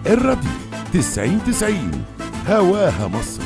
الراديو تسعين تسعين هواها مصر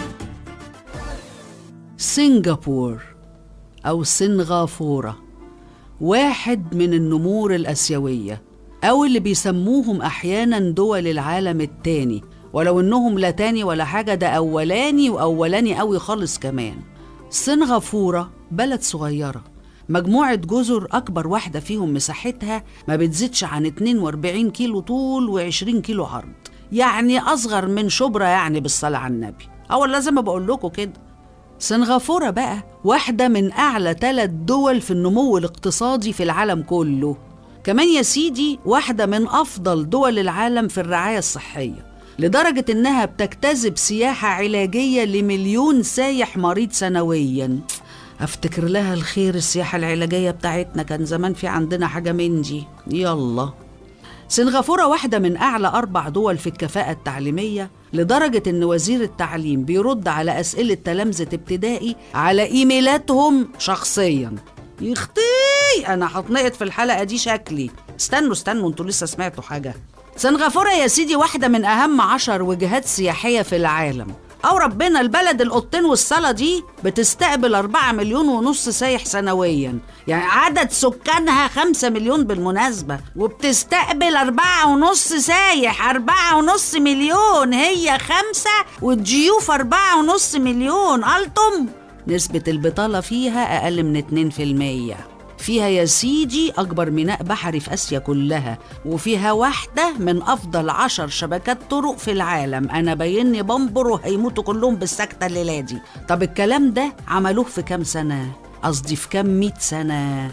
سنغافور أو سنغافورة واحد من النمور الآسيوية أو اللي بيسموهم أحيانا دول العالم التاني ولو إنهم لا تاني ولا حاجة ده أولاني وأولاني أوي خالص كمان سنغافورة بلد صغيرة مجموعة جزر أكبر واحدة فيهم مساحتها ما بتزيدش عن 42 كيلو طول و20 كيلو عرض يعني أصغر من شبرا يعني بالصلاة على النبي أول لازم بقول لكم كده سنغافورة بقى واحدة من أعلى ثلاث دول في النمو الاقتصادي في العالم كله كمان يا سيدي واحدة من أفضل دول العالم في الرعاية الصحية لدرجة إنها بتجتذب سياحة علاجية لمليون سايح مريض سنوياً أفتكر لها الخير السياحة العلاجية بتاعتنا كان زمان في عندنا حاجة من دي يلا سنغافورة واحدة من أعلى أربع دول في الكفاءة التعليمية لدرجة إن وزير التعليم بيرد على أسئلة تلامذة ابتدائي على إيميلاتهم شخصيا يختي أنا هتنقط في الحلقة دي شكلي استنوا استنوا انتوا لسه سمعتوا حاجة سنغافورة يا سيدي واحدة من أهم عشر وجهات سياحية في العالم أو ربنا البلد القطين والصلاة دي بتستقبل أربعة مليون ونص سايح سنويا يعني عدد سكانها خمسة مليون بالمناسبة وبتستقبل أربعة ونص سايح أربعة ونص مليون هي خمسة والضيوف أربعة ونص مليون قلتم نسبة البطالة فيها أقل من 2% فيها يا سيدي أكبر ميناء بحري في آسيا كلها وفيها واحدة من أفضل عشر شبكات طرق في العالم أنا بايني بمبر وهيموتوا كلهم بالسكتة الليلة دي طب الكلام ده عملوه في كام سنة؟ قصدي في كام مئة سنة؟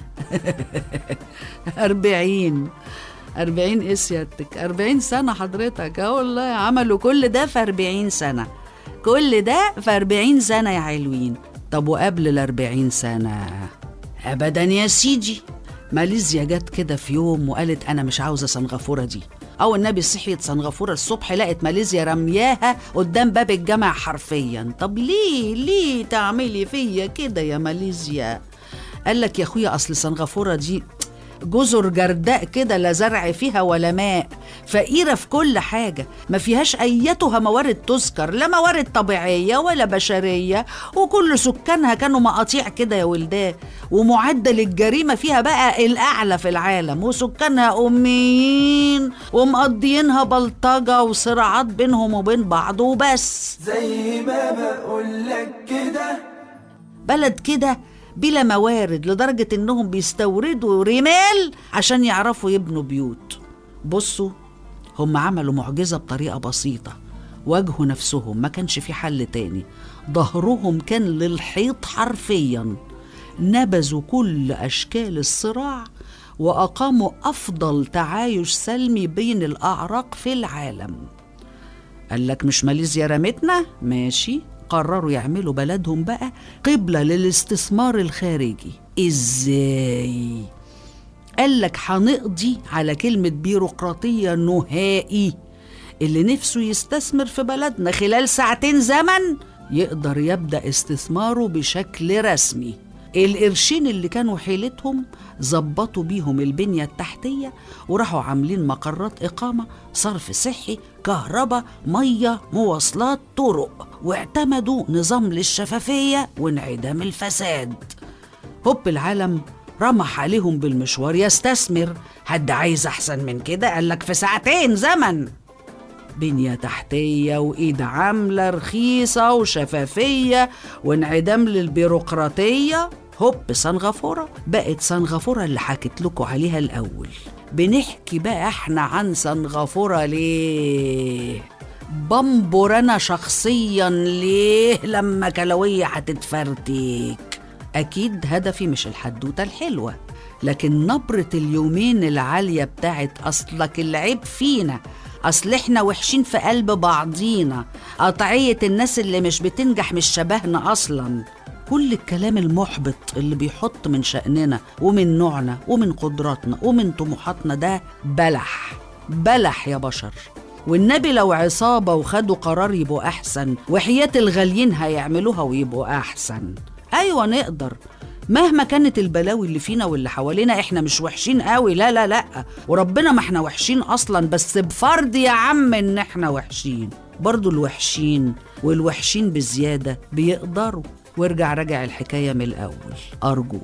أربعين أربعين إيه سيادتك؟ أربعين سنة حضرتك اه والله عملوا كل ده في أربعين سنة كل ده في أربعين سنة يا حلوين طب وقبل الأربعين سنة ابدا يا سيدي ماليزيا جت كده في يوم وقالت انا مش عاوزه سنغافوره دي او النبي صحيت سنغافوره الصبح لقت ماليزيا رمياها قدام باب الجامع حرفيا طب ليه ليه تعملي فيا كده يا ماليزيا قال لك يا اخويا اصل سنغافوره دي جزر جرداء كده لا زرع فيها ولا ماء فقيرة في كل حاجة ما فيهاش أيتها موارد تذكر لا موارد طبيعية ولا بشرية وكل سكانها كانوا مقاطيع كده يا ولداه ومعدل الجريمة فيها بقى الأعلى في العالم وسكانها أميين ومقضيينها بلطجة وصراعات بينهم وبين بعض وبس زي ما بقولك كده بلد كده بلا موارد لدرجة إنهم بيستوردوا رمال عشان يعرفوا يبنوا بيوت بصوا هم عملوا معجزة بطريقة بسيطة واجهوا نفسهم ما كانش في حل تاني ظهرهم كان للحيط حرفيا نبذوا كل أشكال الصراع وأقاموا أفضل تعايش سلمي بين الأعراق في العالم قال لك مش ماليزيا رمتنا ماشي قرروا يعملوا بلدهم بقى قبلة للاستثمار الخارجي ازاي قال لك هنقضي على كلمة بيروقراطية نهائي اللي نفسه يستثمر في بلدنا خلال ساعتين زمن يقدر يبدأ استثماره بشكل رسمي القرشين اللي كانوا حيلتهم ظبطوا بيهم البنية التحتية وراحوا عاملين مقرات إقامة صرف صحي كهرباء مية مواصلات طرق واعتمدوا نظام للشفافية وانعدام الفساد هوب العالم رمح عليهم بالمشوار يستثمر حد عايز أحسن من كده قالك في ساعتين زمن بنية تحتية وإيد عاملة رخيصة وشفافية وانعدام للبيروقراطية هوب سنغافورة بقت سنغافورة اللي حكيت لكم عليها الأول بنحكي بقى احنا عن سنغافورة ليه بمبر أنا شخصيا ليه لما كلوية هتتفرتك أكيد هدفي مش الحدوتة الحلوة لكن نبرة اليومين العالية بتاعت أصلك العيب فينا أصل إحنا وحشين في قلب بعضينا قطعية الناس اللي مش بتنجح مش شبهنا أصلا كل الكلام المحبط اللي بيحط من شأننا ومن نوعنا ومن قدراتنا ومن طموحاتنا ده بلح بلح يا بشر والنبي لو عصابة وخدوا قرار يبقوا أحسن وحياة الغاليين هيعملوها ويبقوا أحسن أيوة نقدر مهما كانت البلاوي اللي فينا واللي حوالينا احنا مش وحشين قوي لا لا لا وربنا ما احنا وحشين اصلا بس بفرض يا عم ان احنا وحشين برضو الوحشين والوحشين بزيادة بيقدروا وارجع راجع الحكاية من الأول أرجو